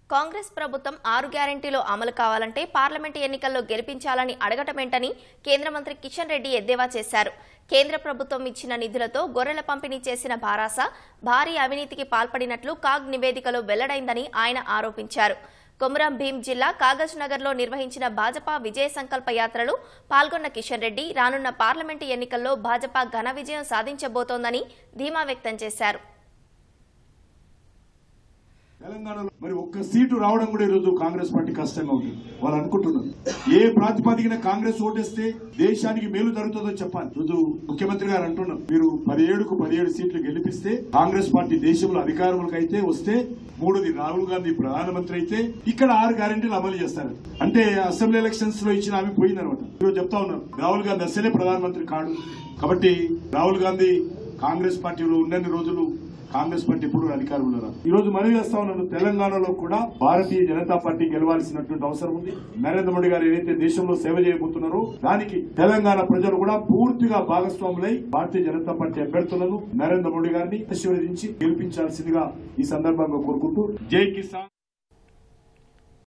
కాంగ్రెస్ ప్రభుత్వం ఆరు గ్యారంటీలు అమలు కావాలంటే పార్లమెంటు ఎన్నికల్లో గెలిపించాలని అడగటమేంటని కేంద్ర మంత్రి కిషన్ రెడ్డి ఎద్దేవా చేశారు కేంద్ర ప్రభుత్వం ఇచ్చిన నిధులతో గొర్రెల పంపిణీ చేసిన భారాస భారీ అవినీతికి పాల్పడినట్లు కాగ్ నివేదికలో వెల్లడైందని ఆయన ఆరోపించారు కొమురం భీం జిల్లా కాగజ్ నగర్లో నిర్వహించిన భాజపా విజయ సంకల్ప యాత్రలో పాల్గొన్న కిషన్ రెడ్డి రానున్న పార్లమెంటు ఎన్నికల్లో భాజపా ఘన విజయం సాధించబోతోందని ధీమా వ్యక్తం చేశారు తెలంగాణలో మరి ఒక్క సీటు రావడం కూడా ఈరోజు కాంగ్రెస్ పార్టీ కష్టంగా ఉంది వాళ్ళు అనుకుంటున్నారు ఏ ప్రాతిపదికన కాంగ్రెస్ ఓటేస్తే దేశానికి మేలు జరుగుతుందో చెప్పాలి ఈరోజు ముఖ్యమంత్రి గారు అంటున్నారు మీరు పదిహేడుకు పదిహేడు సీట్లు గెలిపిస్తే కాంగ్రెస్ పార్టీ దేశంలో అధికారంలోకి అయితే వస్తే మూడోది రాహుల్ గాంధీ ప్రధానమంత్రి అయితే ఇక్కడ ఆరు గ్యారెంటీలు అమలు చేస్తారు అంటే అసెంబ్లీ ఎలక్షన్స్ లో ఇచ్చిన ఆమె పోయిందనమాట ఈరోజు చెప్తా ఉన్నారు రాహుల్ గాంధీ అసలే ప్రధానమంత్రి కాడు కాబట్టి రాహుల్ గాంధీ కాంగ్రెస్ పార్టీలో ఉన్నన్ని రోజులు కాంగ్రెస్ పార్టీ ఎప్పుడు అధికారంలో రాదు ఈ రోజు మనవి చేస్తా ఉన్నాను తెలంగాణలో కూడా భారతీయ జనతా పార్టీ గెలవాల్సినటువంటి అవసరం ఉంది నరేంద్ర మోడీ గారు ఏదైతే దేశంలో సేవ చేయబోతున్నారో దానికి తెలంగాణ ప్రజలు కూడా పూర్తిగా భాగస్వాములై భారతీయ జనతా పార్టీ అభ్యర్థులను నరేంద్ర మోడీ గారిని ఆశీర్వదించి గెలిపించాల్సిందిగా ఈ సందర్భంగా కోరుకుంటూ జై కిసాన్